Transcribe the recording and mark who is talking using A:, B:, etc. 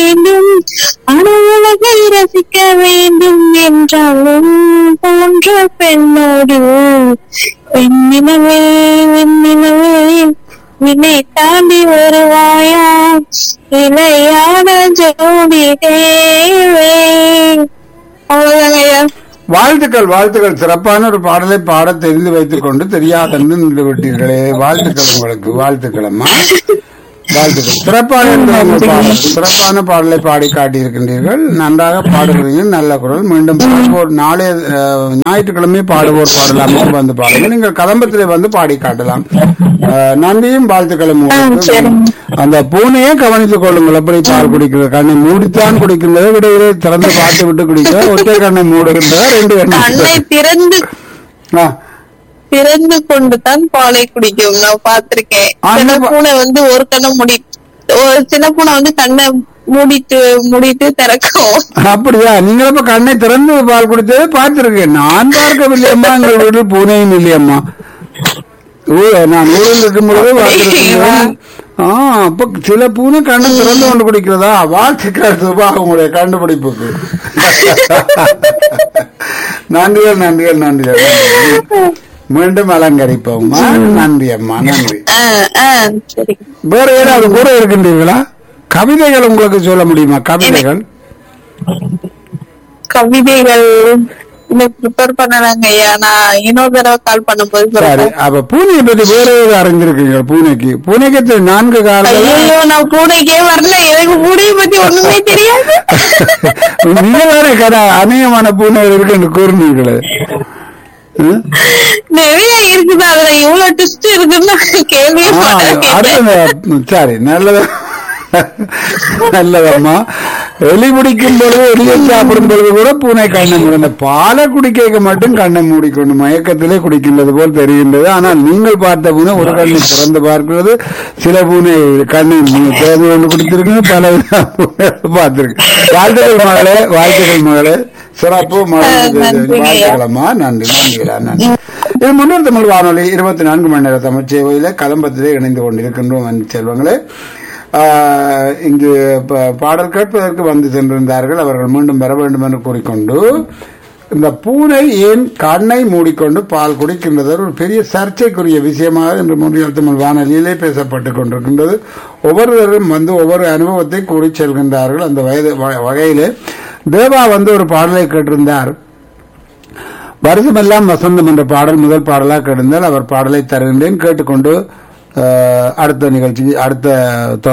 A: வேண்டும் அணு உலகை ரசிக்க வேண்டும் என்றாலும் போன்ற பெண்ணோடு பெண்ணினவே வெண்ணினவே வினை தாண்டி வருவாயா இணையான ஜோடி தேவை அவ்வளவுதாங்க ஐயா
B: வாழ்த்துக்கள் வாழ்த்துக்கள் சிறப்பான ஒரு பாடலை பாட தெரிந்து வைத்துக் கொண்டு தெரியாதென்று நின்று விட்டீர்களே வாழ்த்துக்கள் உங்களுக்கு வாழ்த்துக்கள் அம்மா வாழ்த்துக்கள் சிறப்பான இருந்தது உங்கள் பாடல் சிறப்பான பாடலை பாடி காட்டியிருக்கின்றீர்கள் நன்றாக பாடுகிறீர்கள் நல்ல குரல் மீண்டும் பாடுவோர் நாளே அஹ், ஞாயிற்றுக்கிழமை பாடுவோர் பாடலாம் வந்து பாடுங்கள் நீங்கள் கதம்பத்திலே வந்து பாடி காட்டலாம் அஹ், நன்றியும் வாழ்த்துக்களும் உங்களுக்கு.
A: சரிங்க.
B: அந்த பூனையே கவனித்துக் கொள்ளுங்கள் எப்படி பால் குடிக்கிறது கண்ணை மூடித்தான் குடிக்கின்றது விடையிலே திறந்து பார்த்து விட்டு குடிக்க ஒற்றை கண்ணை மூடுகின்றதா ரெண்டு
A: கண்ணை
B: கண்ணை
A: திறந்து
B: ஆ,
A: திறந்து கொண்டு தான் பாலை குடிக்கும் நான் பார்த்திருக்கேன்
B: ஆ,
A: சின்ன
B: இந்த பா-
A: பூனை வந்து ஒரு கண்ணை மூடி ஒரு சின்ன பூனை வந்து கண்ணை மூடிட்டு மூடிட்டு திறக்கும்
B: அப்படியா நீங்கள் இப்ப கண்ணை திறந்து பால் குடித்ததை பார்த்திருக்கேன் நான் பார்க்கவில்லையம்மா எங்கள் வீட்டில் பூனையும் இல்லையம்மா ஓ நான் ஊரில் இருக்கும் பொழுது பார்த்திருக்கேன் ஆ அப்ப சில பூனை கண்ணை திறந்து கொண்டு குடிக்கிறதா வாழ்த்துக்கள் சுபா உங்களுடைய கண்டுபிடிப்புக்கு நன்றிகள் நன்றிகள் நன்றிகள் நன்றிகள். மீண்டும் அலங்கரிப்போம் நன்றி அம்மா நன்றி
A: ஆ, ஆ, சரி
B: வேற ஏதாவது கூட இருக்கின்றீர்களா கவிதைகள் உங்களுக்கு சொல்ல முடியுமா கவிதைகள்
A: கவிதைகள் இன்னும் ப்ரிப்பேர் பண்ணலாங்க ஐயா நான் இன்னொரு தடவை கால் பண்ணும்போது
B: சரி
A: சொல்றேன்
B: அப்ப பூனையை பத்தி வேற ஏதாவது அறிஞ்சிருக்கீங்க பூனைக்கு பூனைக்கு எத்தனை நான்கு கால்கள்
A: ஐயோ நான் பூனைக்கே வரல எனக்கு பூனையை பத்தி ஒண்ணுமே தெரியாது
B: நீங்க வேற கடை அநேகமான பூனை இருக்குன்னு கூறுனீங்களே ம்?
A: நிறைய இருக்குது அதுல இவ்வளவு ட்விஸ்ட் இருக்குன்னு கேள்வியே
B: ஆ,
A: பட்டேன்
B: அடுத்த சரி நல்லது நல்லதம்மா எலி பிடிக்கும் பொழுது எலியை சாப்பிடும் பொழுது கூட பூனை கண்ணை மூடும் இந்த பாலை குடிக்க மட்டும் கண்ணை மூடிக்கொண்டு மயக்கத்திலே குடிக்கின்றது போல் தெரிகின்றது ஆனால் நீங்கள் பார்த்த பூனை ஒரு கண்ணை திறந்து பார்க்கிறது சில பூனை கண்ணை தேவை கொண்டு குடித்திருக்கு பல பூனை பார்த்திருக்கு வாழ்த்துக்கள் மகளே வாழ்த்துக்கள் மகளே சிறப்பு மகளே
A: நன்றிங்க.
B: வாழ்த்துக்களம்மா நன்றி நன்றிகளா நன்றி இது முன்னூறு தமிழ் வானொலி இருபத்தி நான்கு மணி நேர தமிழ் சேவையில கதம்பத்திலே இணைந்து கொண்டிருக்கின்றோம் அன்பு செல்வங்களே ஆஹ், இங்கு ப- பாடல் கேட்பதற்கு வந்து சென்றிருந்தார்கள் அவர்கள் மீண்டும் வர வேண்டும் என்று கூறிக்கொண்டு இந்த பூனை ஏன் கண்ணை மூடிக்கொண்டு பால் குடிக்கின்றது ஒரு பெரிய சர்ச்சைக்குரிய விஷயமாக இன்று முன்னில் தமிழ் வானொலியிலே பேசப்பட்டுக் கொண்டிருக்கின்றது ஒவ்வொருவரும் வந்து ஒவ்வொரு அனுபவத்தை கூறி செல்கின்றார்கள் அந்த வயது வ- வகையிலே தேவா வந்து ஒரு பாடலை கேட்டிருந்தார் வருஷமெல்லாம் வசந்தம் என்ற பாடல் முதல் பாடலாக கிடந்தால் அவர் பாடலை தருகின்றேன் கேட்டுக்கொண்டு அஹ், அடுத்த நிகழ்ச்சி அடுத்த